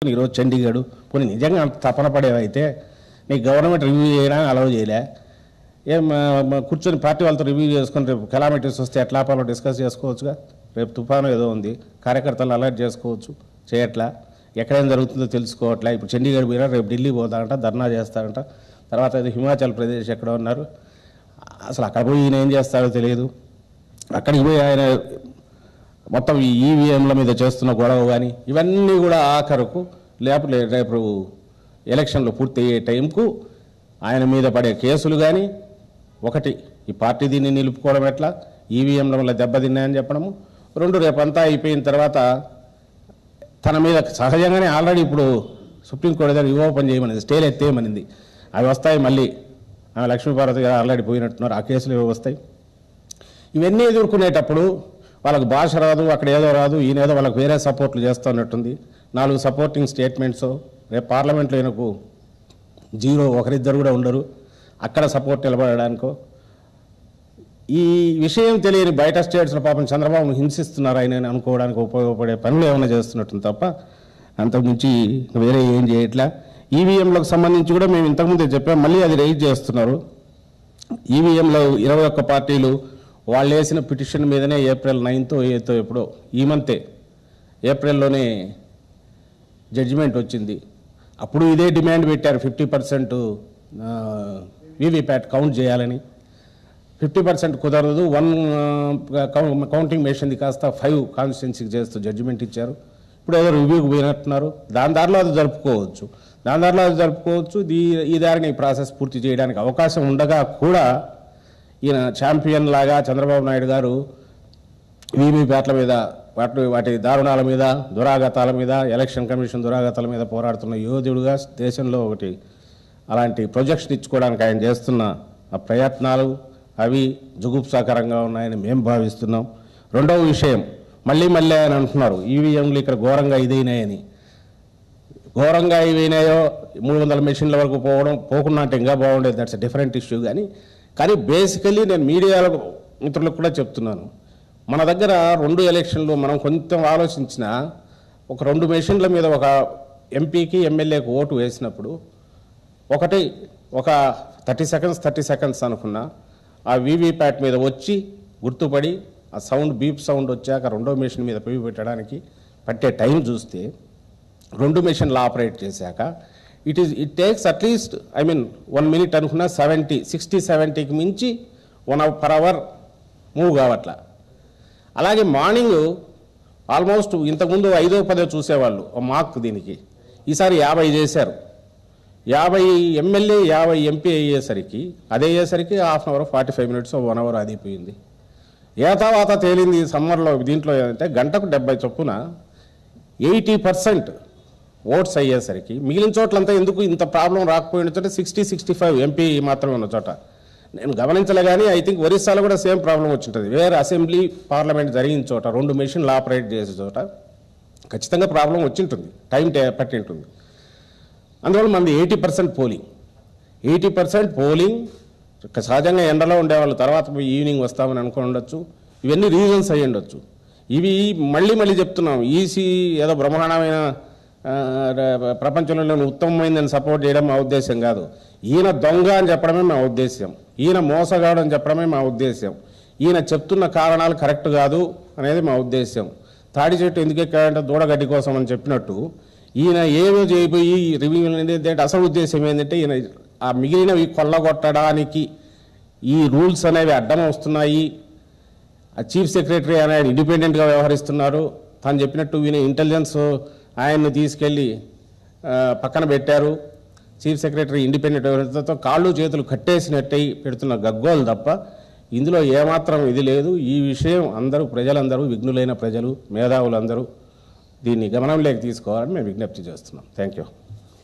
ఈరోజు చండీగఢ్ పోనీ నిజంగా అంత తపన పడేవైతే నీకు గవర్నమెంట్ రివ్యూ చేయడానికి అలౌ చేయలే ఏం ఆ, మ- కూర్చొని పార్టీ వాళ్ళతో రివ్యూ చేసుకొని రేపు కెలామిటీస్ వస్తే ఎట్లా ఆపాలో డిస్కస్ చేసుకోవచ్చుగా రేపు తుఫాను ఏదో ఉంది కార్యకర్తలు అలర్ట్ చేసుకోవచ్చు చేయట్లా ఎక్కడేం జరుగుతుందో తెలుసుకోవట్లే ఇప్పుడు చండీగఢ్ పోయినా రేపు ఢిల్లీ పోతారంట ధర్నా చేస్తారంట తర్వాత ఏదో హిమాచల్ ప్రదేశ్ ఎక్కడ ఉన్నారు అసలు అక్కడ పోయి ఈయన ఏం చేస్తారో తెలియదు అక్కడికి పోయి ఆయన మొత్తం ఈ ఈవీఎంల మీద చేస్తున్న గొడవ కానీ ఇవన్నీ కూడా ఆఖరుకు లేకపోతే రేపు ఎలక్షన్లు పూర్తయ్యే టైంకు ఆయన మీద పడే కేసులు కానీ ఒకటి ఈ పార్టీ దీన్ని నిలుపుకోవడం ఎట్లా ఈవీఎంల వల్ల దెబ్బతిన్నాయని చెప్పడము రెండు రేపంతా అయిపోయిన తర్వాత తన మీద సహజంగానే ఆల్రెడీ ఇప్పుడు సుప్రీంకోర్టు దగ్గర యువ ఓపెన్ చేయమనింది స్టేలు ఎత్తేయమనింది అవి వస్తాయి మళ్ళీ ఆమె లక్ష్మీపార్వతి గారు ఆల్రెడీ పోయినట్టున్నారు ఆ కేసులు ఇవి వస్తాయి ఇవన్నీ ఎదుర్కొనేటప్పుడు వాళ్ళకి భాష రాదు అక్కడ ఏదో రాదు ఈయన ఏదో వాళ్ళకి వేరే సపోర్ట్లు చేస్తున్నట్టుంది నాలుగు సపోర్టింగ్ స్టేట్మెంట్స్ రేపు పార్లమెంట్లో ఈయనకు జీరో ఒకరిద్దరు కూడా ఉండరు అక్కడ సపోర్ట్ నిలబడడానికో ఈ విషయం తెలియని బయట స్టేట్స్లో పాపం చంద్రబాబును హింసిస్తున్నారు ఆయన అని అనుకోవడానికి ఉపయోగపడే పనులు ఏమైనా చేస్తున్నట్టుంది తప్ప అంతకుమించి వేరే ఏం చేయట్లా ఈవీఎంలకు సంబంధించి కూడా మేము ఇంతకుముందే చెప్పాం మళ్ళీ అది రైజ్ చేస్తున్నారు ఈవీఎంలో ఇరవై ఒక్క పార్టీలు వాళ్ళు వేసిన పిటిషన్ మీదనే ఏప్రిల్ నైన్త్ ఎయిత్ ఎప్పుడో ఈ మంతే ఏప్రిల్లోనే జడ్జిమెంట్ వచ్చింది అప్పుడు ఇదే డిమాండ్ పెట్టారు ఫిఫ్టీ పర్సెంట్ వీవీప్యాట్ కౌంట్ చేయాలని ఫిఫ్టీ పర్సెంట్ కుదరదు వన్ కౌంటింగ్ మెషిన్ది కాస్త ఫైవ్ కాన్స్టిట్యున్సీకి చేస్తూ జడ్జిమెంట్ ఇచ్చారు ఇప్పుడు ఏదో రివ్యూకి పోయినట్టున్నారు దాని దారిలో అది జరుపుకోవచ్చు దాని దారిలో అది జరుపుకోవచ్చు దీ ఈ దారిని ఈ ప్రాసెస్ పూర్తి చేయడానికి అవకాశం ఉండగా కూడా ఈయన ఛాంపియన్ లాగా చంద్రబాబు నాయుడు గారు వీవీప్యాట్ల మీద వాటి వాటి దారుణాల మీద దురాగతాల మీద ఎలక్షన్ కమిషన్ దురాగతాల మీద పోరాడుతున్న యోధుడుగా దేశంలో ఒకటి అలాంటి ప్రొజెక్షన్ ఇచ్చుకోవడానికి ఆయన చేస్తున్న ఆ ప్రయత్నాలు అవి జుగుప్సాకరంగా ఉన్నాయని మేము భావిస్తున్నాం రెండవ విషయం మళ్ళీ మళ్ళీ ఆయన అంటున్నారు ఈవీఎంలు ఇక్కడ ఘోరంగా ఇదైనాయని ఘోరంగా ఇవైనాయో మూడు వందల మెషిన్ల వరకు పోవడం పోకుండా అంటే ఇంకా బాగుండేది దట్స్ డిఫరెంట్ ఇష్యూ కానీ కానీ బేసికలీ నేను మీడియాలో మిత్రులకు కూడా చెప్తున్నాను మన దగ్గర రెండు ఎలక్షన్లు మనం కొంచెం ఆలోచించిన ఒక రెండు మెషిన్ల మీద ఒక ఎంపీకి ఎమ్మెల్యేకి ఓటు వేసినప్పుడు ఒకటి ఒక థర్టీ సెకండ్స్ థర్టీ సెకండ్స్ అనుకున్నా ఆ వీవీప్యాట్ మీద వచ్చి గుర్తుపడి ఆ సౌండ్ బీప్ సౌండ్ వచ్చాక రెండో మెషిన్ మీద పోయి పెట్టడానికి పట్టే టైం చూస్తే రెండు మెషిన్లు ఆపరేట్ చేశాక it is it takes at least I mean one minute అనుకున్నా సెవెంటీ సిక్స్టీ సెవెంటీకి మించి one hour per hour move కావట్లా అలాగే మార్నింగ్ ఆల్మోస్ట్ ఇంతకుముందు ఐదో పదో చూసేవాళ్ళు ఓ మార్క్ దీనికి ఈసారి యాభై చేశారు యాభై ఎమ్మెల్యే యాభై ఎంపీ అయ్యేసరికి అది అయ్యేసరికి half an hour forty five minutes one hour అది పోయింది ఏ తర్వాత తేలింది సమ్మర్లో దీంట్లో ఏంటంటే గంటకు డెబ్బై చొప్పున ఎయిటీ పర్సెంట్ ఓట్స్ అయ్యేసరికి మిగిలిన చోట్లంతా ఎందుకు ఇంత ప్రాబ్లం రాకపోయిన చోట సిక్స్టీ సిక్స్టీ ఫైవ్ ఎంపీ మాత్రమే ఉన్న చోట నేను గమనించలే కానీ ఐ థింక్ ఒరిస్సాలో కూడా సేమ్ ప్రాబ్లం వచ్చింటుంది వేరే అసెంబ్లీ పార్లమెంట్ జరిగిన చోట రెండు మెషిన్లు ఆపరేట్ చేసే చోట ఖచ్చితంగా ప్రాబ్లం వచ్చింటుంది టైం టే- పట్టి ఉంటుంది అందువల్ల మనది eighty percent polling eighty percent polling సహజంగా ఎండలో ఉండేవాళ్ళు తర్వాత పోయి ఈవినింగ్ వస్తామని అనుకుని ఉండొచ్చు ఇవన్నీ రీజన్స్ అయ్యి ఉండొచ్చు ఇవి మళ్ళీ మళ్ళీ చెప్తున్నాం ఈసీ ఏదో బ్రహ్మాండమైన ఆ, ర- ప్రపంచంలో ఉత్తమమైందని సపోర్ట్ చేయడం మా ఉద్దేశం కాదు ఈయన దొంగ అని చెప్పడమే మా ఉద్దేశం ఈయన మోసగాడు అని చెప్పడమే మా ఉద్దేశం ఈయన చెప్తున్న కారణాలు కరెక్ట్ కాదు అనేది మా ఉద్దేశం తాడి చెట్టు ఎందుకు ఎక్కాడంటే దూడగడ్డి కోసం అని చెప్పినట్టు ఈయన ఏమో చేయబోయి రివ్యూ ఏంటంటే అసలు ఉద్దేశం ఏంటంటే ఈయన ఆ మిగిలినవి కొల్లగొట్టడానికి ఈ రూల్స్ అనేవి అడ్డం వస్తున్నాయి ఆ చీఫ్ సెక్రటరీ ఆయన ఇండిపెండెంట్గా వ్యవహరిస్తున్నారు తను చెప్పినట్టు ఈయన ఇంటెలిజెన్స్ ఆయన్ని తీసుకెళ్ళి ఆ, పక్కన పెట్టారు చీఫ్ సెక్రటరీ ఇండిపెండెంట్ వ్యవహరితో కాళ్ళు చేతులు కట్టేసినట్టయి పెడుతున్న గగ్గోలు తప్ప ఇందులో ఏమాత్రం ఇది లేదు ఈ విషయం అందరూ ప్రజలందరూ విఘ్నులైన ప్రజలు మేధావులందరూ దీన్ని గమనంలోకి తీసుకోవాలని మేము విజ్ఞప్తి చేస్తున్నాం థ్యాంక్ యూ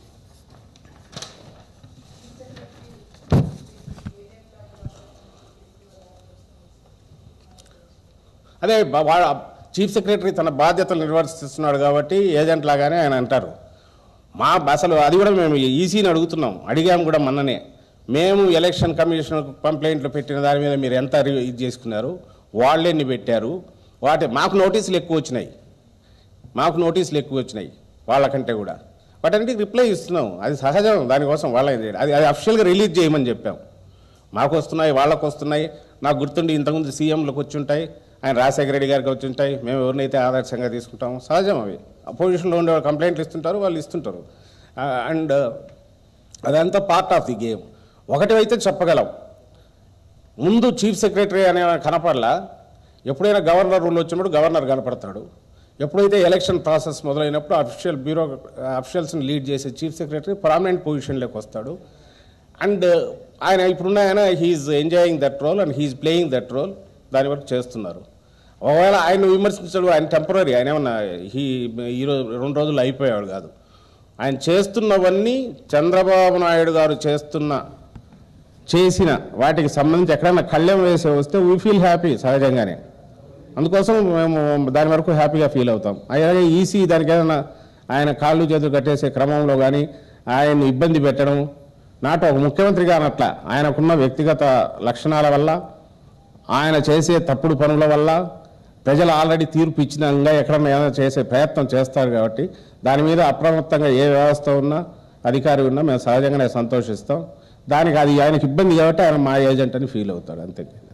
అదే బా- వా చీఫ్ సెక్రటరీ తన బాధ్యతలు నిర్వర్తిస్తున్నాడు కాబట్టి ఏజెంట్ లాగానే ఆయన అంటారు మా అసలు అది కూడా మేము ఈసీని అడుగుతున్నాం అడిగాము కూడా మొన్ననే మేము ఎలక్షన్ కమిషన్ కంప్లైంట్లు పెట్టిన దాని మీద మీరు ఎంత రి- ఇది చేసుకున్నారు వాళ్ళెన్ని పెట్టారు వాటి మాకు నోటీసులు ఎక్కువ వచ్చినాయి మాకు నోటీసులు ఎక్కువ వచ్చినాయి వాళ్ళకంటే కూడా వాటన్నిటికి రిప్లై ఇస్తున్నాం అది సహజం దానికోసం వాళ్ళ అది అది అఫిషియల్గా రిలీజ్ చేయమని చెప్పాం మాకు వస్తున్నాయి వాళ్ళకు వస్తున్నాయి నాకు గుర్తుండి ఇంతకుముందు సీఎంలకు వచ్చి ఉంటాయి ఆయన రాజశేఖర రెడ్డి గారికి వచ్చి ఉంటాయి మేము ఎవరినైతే ఆదర్శంగా తీసుకుంటాము సహజం అవి అపోజిషన్లో ఉండే వాళ్ళు కంప్లైంట్లు ఇస్తుంటారు వాళ్ళు ఇస్తుంటారు అండ్ అదంతా పార్ట్ ఆఫ్ ది గేమ్ ఒకటి అయితే చెప్పగలం ముందు చీఫ్ సెక్రటరీ అనే కనపడలా ఎప్పుడైనా గవర్నర్ రూల్ వచ్చినప్పుడు గవర్నర్ కనపడతాడు ఎప్పుడైతే ఎలక్షన్ ప్రాసెస్ మొదలైనప్పుడు అఫిషియల్ బ్యూరో అఫిషియల్స్ని లీడ్ చేసే చీఫ్ సెక్రటరీ పర్మనెంట్ పొజిషన్లోకి వస్తాడు అండ్ ఆయన ఇప్పుడున్న ఆయన he is enjoying that role and he is playing that role దాని వరకు చేస్తున్నారు ఒకవేళ ఆయన విమర్శించడు ఆయన టెంపరీ ఆయన ఏమన్నా హీ ఈరోజు రెండు రోజులు అయిపోయాడు కాదు ఆయన చేస్తున్నవన్నీ చంద్రబాబు నాయుడు గారు చేస్తున్న చేసిన వాటికి సంబంధించి ఎక్కడైనా కళ్ళెం వేసే వస్తే వీ ఫీల్ హ్యాపీ సహజంగానే అందుకోసం మేము దాని వరకు హ్యాపీగా ఫీల్ అవుతాం అలాగే ఈసీ దానికి ఏదైనా ఆయన కాళ్ళు చేతులు కట్టేసే క్రమంలో కానీ ఆయన ఇబ్బంది పెట్టడం నాటు ఒక ముఖ్యమంత్రిగా అనట్ల ఆయనకున్న వ్యక్తిగత లక్షణాల వల్ల ఆయన చేసే తప్పుడు పనుల వల్ల ప్రజలు ఆల్రెడీ తీర్పు ఇచ్చినంగా ఎక్కడన్నా ఏమైనా చేసే ప్రయత్నం చేస్తారు కాబట్టి దాని మీద అప్రమత్తంగా ఏ వ్యవస్థ ఉన్నా అధికారి ఉన్నా మేము సహజంగానే సంతోషిస్తాం దానికి అది ఆయనకి ఇబ్బంది కాబట్టి ఆయన మా ఏజెంట్ అని ఫీల్ అవుతాడు అంతే